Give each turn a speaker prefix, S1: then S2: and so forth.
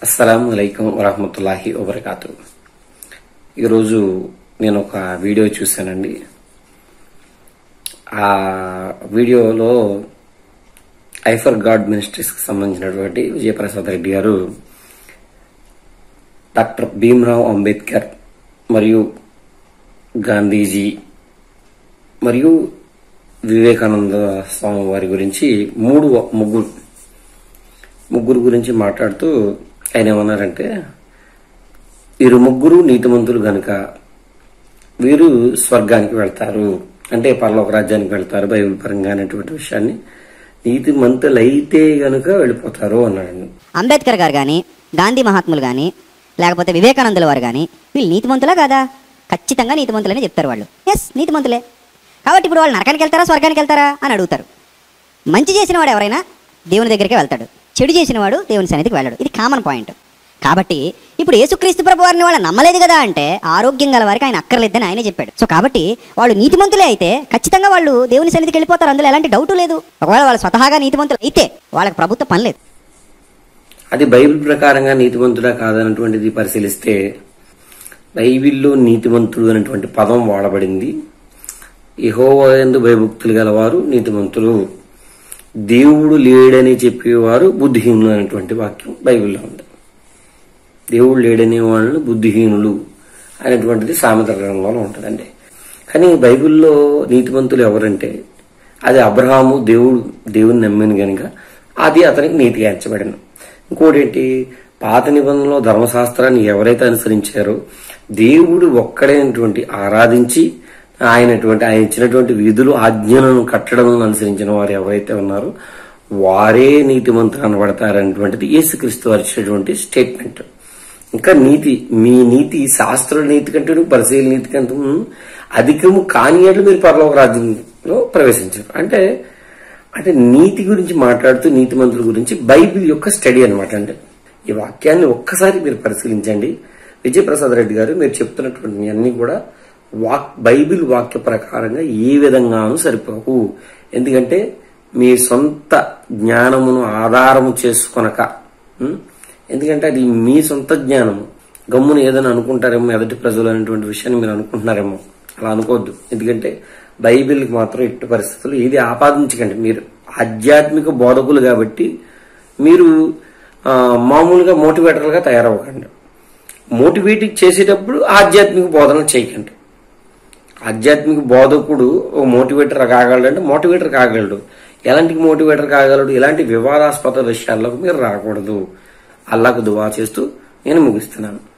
S1: అస్సలం అయికం వరహమతుల్లాహి వబర్కాతు ఈరోజు నేను ఒక వీడియో చూశానండి ఆ వీడియోలో ఐఫర్ గాడ్ మినిస్ట్రీస్కి సంబంధించినటువంటి విజయప్రసాద్ రెడ్డి గారు డాక్టర్ భీమ్రావ్ అంబేద్కర్ మరియు గాంధీజీ మరియు వివేకానంద స్వామి వారి గురించి మూడు ముగ్గురు ముగ్గురు గురించి మాట్లాడుతూ ఆయన ఏమన్నారంటే వీరు ముగ్గురు నీతిమంతులు గనుక వీరు స్వర్గానికి వెళ్తారు అంటే పరలోక రాజ్యానికి వెళ్తారు బైబిల్ పరంగా అనేటువంటి విషయాన్ని నీతిమంతులైతే గనుక వెళ్ళిపోతారు అన్నాడు
S2: అంబేద్కర్ గారు కానీ గాంధీ మహాత్ములు కానీ లేకపోతే వివేకానందుల వారు కానీ వీళ్ళు నీతిమంతులా కాదా ఖచ్చితంగా నీతిమంతులనే చెప్తారు వాళ్ళు ఎస్ నీతిమంతులే కాబట్టి ఇప్పుడు వాళ్ళు నరకానికి వెళ్తారా స్వర్గానికి వెళ్తారా అని అడుగుతారు మంచి చేసిన వాడు ఎవరైనా దేవుని దగ్గరికి వెళ్తాడు చెడు చేసిన వాడు దేవుని సన్నిధికి వెళ్ళడు ఇది కామన్ పాయింట్ కాబట్టి ఇప్పుడు యేసుక్రీస్తు ప్రభు వారిని వాళ్ళు నమ్మలేదు కదా అంటే ఆరోగ్యం గల వారికి ఆయన అక్కర్లేదని ఆయనే చెప్పాడు సో కాబట్టి వాళ్ళు నీతిమంతులే అయితే ఖచ్చితంగా వాళ్ళు దేవుని సన్నిధికి వెళ్ళిపోతారు అందులో ఎలాంటి డౌట్ లేదు ఒకవేళ వాళ్ళు స్వతహాగా నీతిమంతులు అయితే వాళ్ళకి ప్రభుత్వ పని లేదు
S1: అది బైబిల్ ప్రకారంగా నీతిమంతుడా కాదన్నటువంటిది పరిశీలిస్తే బైబిల్లో నీతిమంతుడు అనేటువంటి పదం వాడబడింది ఇహోవయందు భయభక్తులు గలవారు నీతిమంతులు దేవుడు లేడని చెప్పేవారు బుద్ధిహీనులు అనేటువంటి వాక్యం బైబిల్లో ఉంది దేవుడు లేడనే వాళ్ళు బుద్ధిహీనులు అనేటువంటిది సామెత గ్రంథంలో ఉంటుందండి కానీ బైబిల్లో నీతిమంతులు ఎవరంటే అది అబ్రహాము దేవుడు దేవుని నమ్మిన గనుక అది అతనికి నీతిగా ఎంచబడిన ఇంకోటి ఏంటి పాత నిబంధనలో ధర్మశాస్త్రాన్ని ఎవరైతే అనుసరించారో దేవుడు ఒక్కడైనటువంటి ఆరాధించి ఆయనటువంటి ఆయన ఇచ్చినటువంటి విధులు ఆజ్ఞలను కట్టడం అనుసరించిన వారు ఎవరైతే ఉన్నారో వారే నీతిమంతులు అనబడతారనేటువంటిది యేసుక్రీస్తు వారు ఇచ్చినటువంటి స్టేట్మెంట్ ఇంకా నీతి మీ నీతి శాస్త్ర నీతి కంటే పరిశీలన నీతి కంటే అధికము కాని ఏళ్ళు మీరు పరలోక రాజ్యంలో ప్రవేశించారు అంటే అంటే నీతి గురించి మాట్లాడుతూ నీతి మంత్రుల గురించి బైబిల్ యొక్క స్టడీ అనమాట అంటే ఈ వాక్యాన్ని ఒక్కసారి మీరు పరిశీలించండి విజయప్రసాద్ రెడ్డి గారు మీరు చెప్తున్నటువంటి అన్ని కూడా వాక్ బైబిల్ వాక్య ప్రకారంగా ఏ విధంగానూ సరిపోవు ఎందుకంటే మీ సొంత జ్ఞానమును ఆధారము చేసుకొనక ఉం? ఎందుకంటే అది మీ సొంత జ్ఞానము గమ్మున ఏదైనా అనుకుంటారేమో ఎదుటి ప్రజలు అనేటువంటి విషయాన్ని మీరు అనుకుంటున్నారేమో అలా అనుకోవద్దు ఎందుకంటే బైబిల్కి మాత్రం ఎట్టి పరిస్థితులు ఇది ఆపాదించకండి మీరు ఆధ్యాత్మిక బోధకులు కాబట్టి మీరు ఆ, మామూలుగా మోటివేటర్లుగా తయారవ్వకండి మోటివేట్ చేసేటప్పుడు ఆధ్యాత్మిక బోధన చేయకండి ఆధ్యాత్మిక బోధకుడు ఒక మోటివేటర్ కాగలడు అంటే మోటివేటర్ కాగలడు ఎలాంటి మోటివేటర్ కాగలడు ఇలాంటి వివాదాస్పద విషయాల్లోకి మీరు రాకూడదు అల్లాకు దువా చేస్తూ నేను ముగిస్తున్నాను